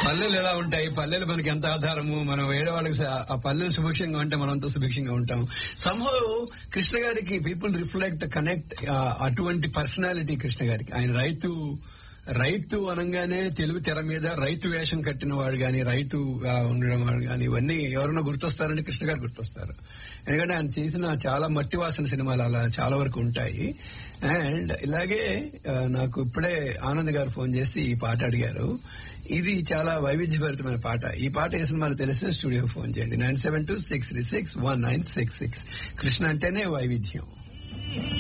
పల్లెలు ఎలా ఉంటాయి పల్లెలు మనకి ఎంత ఆధారము మనం వేరే వాళ్ళకి స- ఆ పల్లెలు సుభిక్షంగా ఉంటే మనం అంత సుభిక్షంగా ఉంటాం సంహౌ కృష్ణ గారికి పీపుల్ రిఫ్లెక్ట్ కనెక్ట్ అటువంటి పర్సనాలిటీ కృష్ణ గారికి ఆయన రైతు రైతు అనగానే తెలుగు తెర మీద రైతు వేషం కట్టిన వాడు గాని రైతు ఆ, ఉండడం వాడు గాని ఇవన్నీ ఎవరైనా గుర్తొస్తారంటే కృష్ణ గారు గుర్తొస్తారు ఎందుకంటే ఆయన చేసిన చాలా మట్టి వాసన సినిమాలు అలా చాలా వరకు ఉంటాయి అండ్ ఇలాగే ఆ, నాకు ఇప్పుడే ఆనంద్ గారు ఫోన్ చేసి ఈ పాట అడిగారు ఇది చాలా వైవిధ్యభరితమైన పాట ఈ పాట ఏ సినిమాలు తెలిసిన స్టూడియో ఫోన్ చేయండి nine seven two six three six one nine six six Krishna అంటేనే వైవిధ్యం